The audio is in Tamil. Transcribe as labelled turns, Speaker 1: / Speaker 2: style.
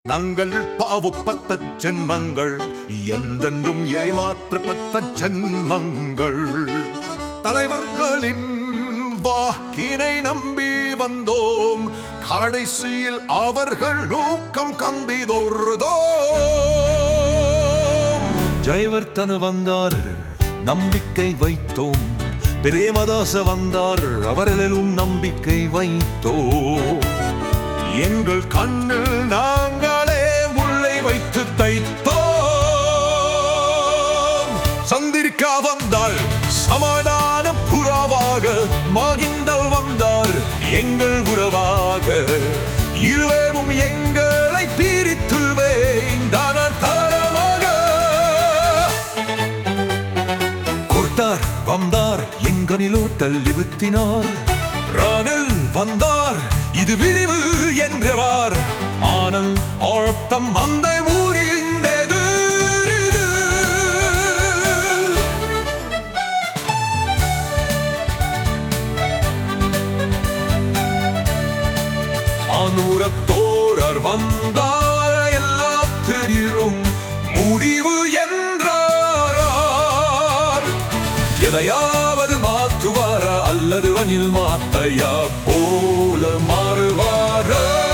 Speaker 1: நாங்கள் பாவப்பட்ட ஜென்மங்கள் எந்தென்றும் ஏமாற்றப்பட்ட ஜென்மங்கள் தலைவர்களின் வாக்கினை நம்பி வந்தோம் கடைசியில் அவர்கள் நோக்கம் கம்பிதொருதோ
Speaker 2: ஜெயவர்த்தன வந்தார் நம்பிக்கை வைத்தோம் பிரேமதாச வந்தார் அவரிலும் நம்பிக்கை வைத்தோம்
Speaker 1: எங்கள் கண்ணில் நாங்களே முள்ளை வைத்து தைத்தோம் சந்திரிக்கா வந்தாள் சமாதான புறாவாக மகிந்தல் வந்தார் எங்கள் உறவாக இருவரும் எங்களை பிரித்து வேண்டான தரமாக
Speaker 2: கொடுத்தார் வந்தார் எங்கனிலோ தள்ளி வித்தினார்
Speaker 1: ராணில் வந்தார் இது விரிவு என்றவார் ஆனால் ஆழ்த்தம் அந்த ஊரிந்தது அனுரத்தோரர் வந்தார் எல்லாத்திலும் முடிவு என்றார் எதையாவது மாற்றுவாரா அல்லது வனில் மாத்தையா போல மாறுவாரா